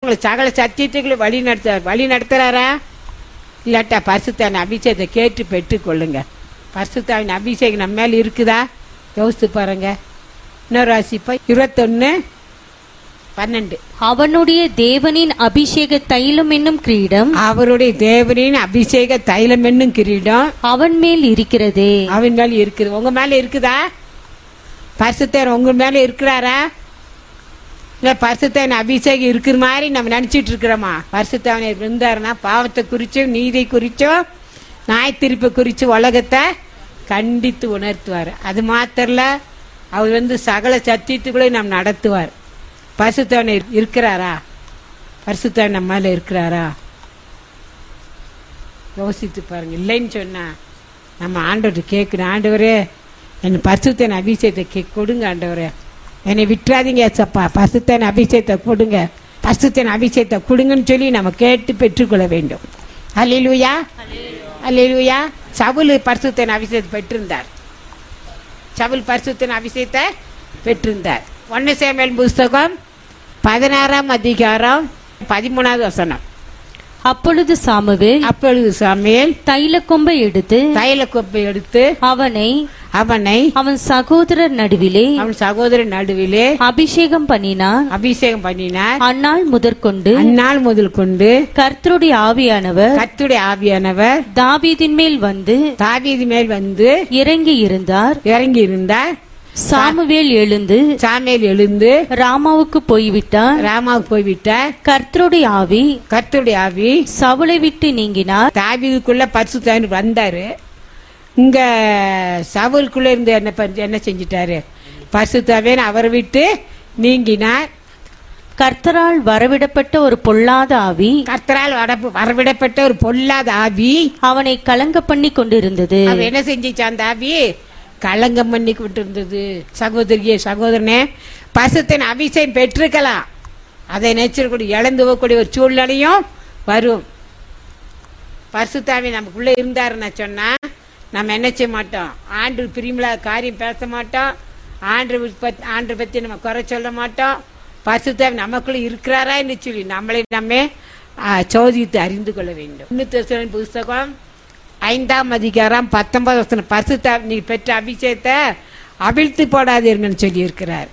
உங்களை சகல சத்தியத்துக்குள்ள வழி நடத்துறார் வழி நடத்துறாரா இல்லாட்டா பரிசுத்தாவின் அபிஷேகத்தை கேட்டு பெற்றுக்கொள்ளுங்க பரிசுத்தாவின் அபிஷேகம் நம்ம மேல இருக்குதா யோசித்து பாருங்க இன்னொரு வாசிப்பா இருபத்தொன்னு பன்னெண்டு அவனுடைய தேவனின் அபிஷேக தைலம் என்னும் கிரீடம் அவருடைய தேவனின் அபிஷேக தைலம் என்னும் கிரீடம் அவன் மேல் இருக்கிறதே அவன் மேல இருக்குது உங்க மேல இருக்குதா பரிசுத்தர் உங்க மேல இருக்கிறாரா இல்ல பரிசுத்தவன் அபிஷேகம் இருக்கிற மாதிரி நம்ம நினைச்சிட்டு இருக்கிறோமா பரிசுத்தவனை இருந்தாருன்னா பாவத்தை குறிச்சும் நீதி குறிச்சும் நாய் திருப்பை குறிச்சு உலகத்தை கண்டித்து உணர்த்துவார் அது மாத்திரல அவர் வந்து சகல சத்தியத்துக்குள்ளே நம்ம நடத்துவார் பரிசுத்தவனை இருக்கிறாரா பரிசுத்தவன் நம்ம மேல இருக்கிறாரா யோசித்து பாருங்க இல்லைன்னு சொன்னா நம்ம ஆண்டவர்கிட்ட கேட்கணும் ஆண்டவரே என் பரிசுத்தன் அபிஷேகத்தை கே கொடுங்க ஆண்டவரே என்னை விட்டுறாதீங்க ஏசப்பா பரிசுத்தன் அபிஷேகத்தை கொடுங்க பரிசுத்தன் அபிஷேகத்தை கொடுங்கன்னு சொல்லி நம்ம கேட்டு பெற்றுக்கொள்ள வேண்டும் அல்லேலூயா அல்லேலூயா சவுல் பரிசுத்தன் அபிஷேகத்தை பெற்றிருந்தார் சவுல் பரிசுத்தன் அபிஷேகத்தை பெற்றிருந்தார் ஒன்னு சேமல் புஸ்தகம் பதினாறாம் அதிகாரம் பதிமூணாவது வசனம் அப்பொழுது சாமுவேல் அப்பொழுது சமையல் தைல கொம்பை எடுத்து தைல கொப்பை எடுத்து அவனை அவனை அவன் சகோதரர் நடுவிலே அவன் சகோதரன் நடுவிலே அபிஷேகம் பண்ணினான் அபிஷேகம் பண்ணினார் அந்நாள் முதற்கொண்டு அந்நாள் முதல் கொண்டு கர்த்தருடைய ஆவியானவர் கர்த்துடைய ஆவியானவர் தாவீதின் மேல் வந்து தாவீது மேல் வந்து இறங்கி இருந்தார் இறங்கி இருந்தார் சாமுவேல் எழுந்து சாமியல் எழுந்து ராமாவுக்கு போய்விட்டான் ராமாவுக்கு போய்விட்டார் கர்த்தருடைய ஆவி கர்த்தருடைய ஆவி சவுளை விட்டு நீங்கினார் தாவீதுக்குள்ள பரிசுத்தாவின் வந்தாரு இங்க சவுலுக்குள்ள இருந்து என்ன பண்ண- என்ன செஞ்சிட்டாரு பரிசுத்தாவின் அவரை விட்டு நீங்கினார் கர்த்தரால் வரவிடப்பட்ட ஒரு பொல்லாத ஆவி கர்த்தரால் வட- வரவிடப்பட்ட ஒரு பொல்லாத ஆவி அவனை கலங்க பண்ணி கொண்டிருந்தது அவ என்ன செஞ்சிச்சு அந்த ஆவி களங்கம் பண்ணி விட்டு இருந்தது சகோதரியே சகோதரனே பசுத்தின் அபிஷேகம் பெற்றிருக்கலாம் அதை நினைச்சிருக்கூடிய இழந்து போகக்கூடிய ஒரு சூழ்நிலையும் வரும் பரிசுத்தாவி நமக்குள்ள இருந்தாருன்னு சொன்னா நம்ம என்ன செய்ய மாட்டோம் ஆண்டு பிரிமிலா காரியம் பேச மாட்டோம் ஆண்டு பத்தி ஆண்டு பத்தி நம்ம குறை சொல்ல மாட்டோம் பரிசுத்தாவி நமக்குள்ள இருக்கிறாரா என்று சொல்லி நம்மளை நம்ம ஆ, சோதித்து அறிந்து கொள்ள வேண்டும் இன்னும் புஸ்தகம் ஐந்தாம் அதிகாரம் பத்தொன்பது வசனம் பரிசுத்தா நீ பெற்ற அபிஷேகத்தை அவிழ்த்து போடாதீங்கன்னு சொல்லி இருக்கிறார்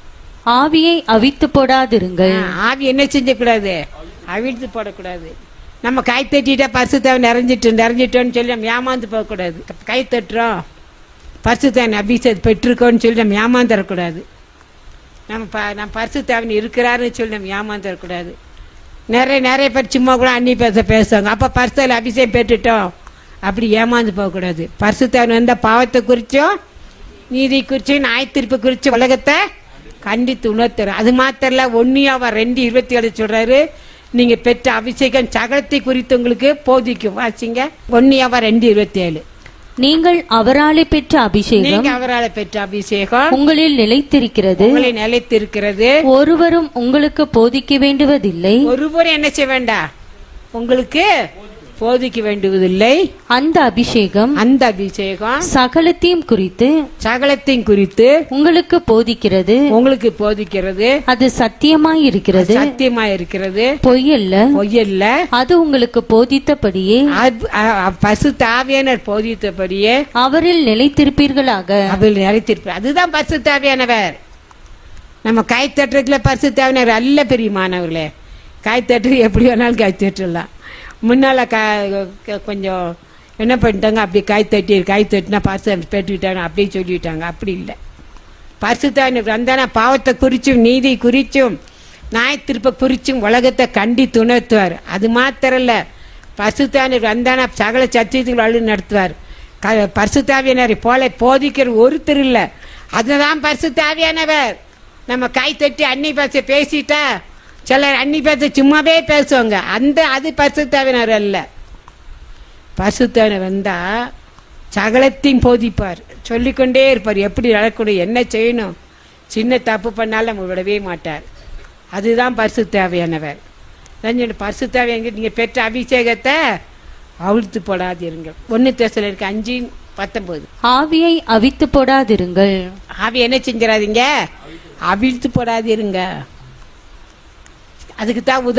ஆவியை அவித்து போடாதிருங்கள் ஆவி என்ன செஞ்சக்கூடாது அவிழ்த்து போடக்கூடாது நம்ம கை தட்டிட்டா பரிசுத்தாவை நிறைஞ்சிட்டு நிறைஞ்சிட்டோன்னு சொல்லி நம்ம ஏமாந்து போகக்கூடாது கை தட்டுறோம் பரிசுத்தாவின் அபிஷேகத்தை பெற்றிருக்கோன்னு சொல்லி நம்ம ஏமாந்துடக்கூடாது நம்ம ப நம்ம பரிசுத்தாவின் இருக்கிறாருன்னு சொல்லி நம்ம ஏமாந்துடக்கூடாது நிறைய நிறைய பேர் சும்மா கூட அன்னி பேச பேசுவாங்க அப்போ பரிசுத்தாவில் அபிஷேகம் பெற்றுட்டோம் அப்படி ஏமாந்து போகக்கூடாது பரிசுத்தாவின் வந்த பாவத்தை குறிச்சும் நீதி குறிச்சு நாய் தீர்ப்பு குறிச்சு உலகத்தை கண்டித்து உணர்த்துறோம் அது மாத்திரல ஒன்னியாவா ரெண்டு இருபத்தி ஏழு சொல்றாரு நீங்க பெற்ற அபிஷேகம் சகலத்தை குறித்து உங்களுக்கு போதிக்கும் வாசிங்க ஒன்னியாவா ரெண்டு இருபத்தி ஏழு நீங்கள் அவராலே பெற்ற அபிஷேகம் நீங்க அவரால் பெற்ற அபிஷேகம் உங்களில் நிலைத்திருக்கிறது உங்களை நிலைத்திருக்கிறது ஒருவரும் உங்களுக்கு போதிக்க வேண்டுவதில்லை ஒருவரும் என்ன செய்ய வேண்டாம் உங்களுக்கு போதிக்க வேண்டுவதில்லை அந்த அபிஷேகம் அந்த அபிஷேகம் சகலத்தையும் குறித்து சகலத்தையும் குறித்து உங்களுக்கு போதிக்கிறது உங்களுக்கு போதிக்கிறது அது சத்தியமாய் இருக்கிறது சத்தியமா இருக்கிறது பொய்யல்ல பொய்யல்ல அது உங்களுக்கு போதித்தபடியே அது- அ- அ- பசு தாவியானர் போதித்தபடியே அவரில் நிலைத்திருப்பீர்களாக அவள் நிலைத்திருப்பார் அதுதான் பசு தாவியானவர் நம்ம கை தட்டுறதுல பசு தாவியானவர் அல்ல பெரியமானவர்களே கை தட்டு எப்படி வேணாலும் கை தட்டுடலாம் முன்னால க க- கொஞ்சம் என்ன பண்ணிட்டாங்க அப்படி கை தட்டி கை தட்டினா பசு பெற்றுக்கிட்டாங்க அப்படியே சொல்லிவிட்டாங்க அப்படி இல்லை பரிசுத்தாவினர் வந்தானா பாவத்தை குறிச்சும் நீதி குறிச்சும் நாய் திருப்ப குறிச்சும் உலகத்தை கண்டி துணர்த்துவார் அது மாத்திரம் இல்ல பரிசுத்தாவினர் வந்தானா சகல சத்தியத்துக்கு வழி நடத்துவார் க- பரிசுத்தாவியனரை போல போதிக்கிற ஒருத்தர் இல்ல அதுதான் பரிசுத்தாவியானவர் நம்ம கை தட்டி அன்னி பேச பேசிட்டா சிலர் அன்னி பேச சும்மாவே பேசுவாங்க அந்த அது பரிசுத்தாவினர் அல்ல பரிசுத்தவனை வந்தா சகலத்தையும் போதிப்பார் சொல்லிக்கொண்டே இருப்பார் எப்படி நடக்கணும் என்ன செய்யணும் சின்ன தப்பு பண்ணாலும் நம்ம விடவே மாட்டார் அதுதான் பரிசு தேவையானவர் பரிசு தேவையான நீங்க பெற்ற அபிஷேகத்தை அவிழ்த்து போடாதீருங்கள் ஒன்னு தேசல இருக்கு அஞ்சு பத்தொன்பது ஆவியை அவித்து போடாதிருங்கள் ஆவி என்ன செஞ்சிடாதீங்க அவிழ்த்து போடாதீருங்க அதுக்கு தான்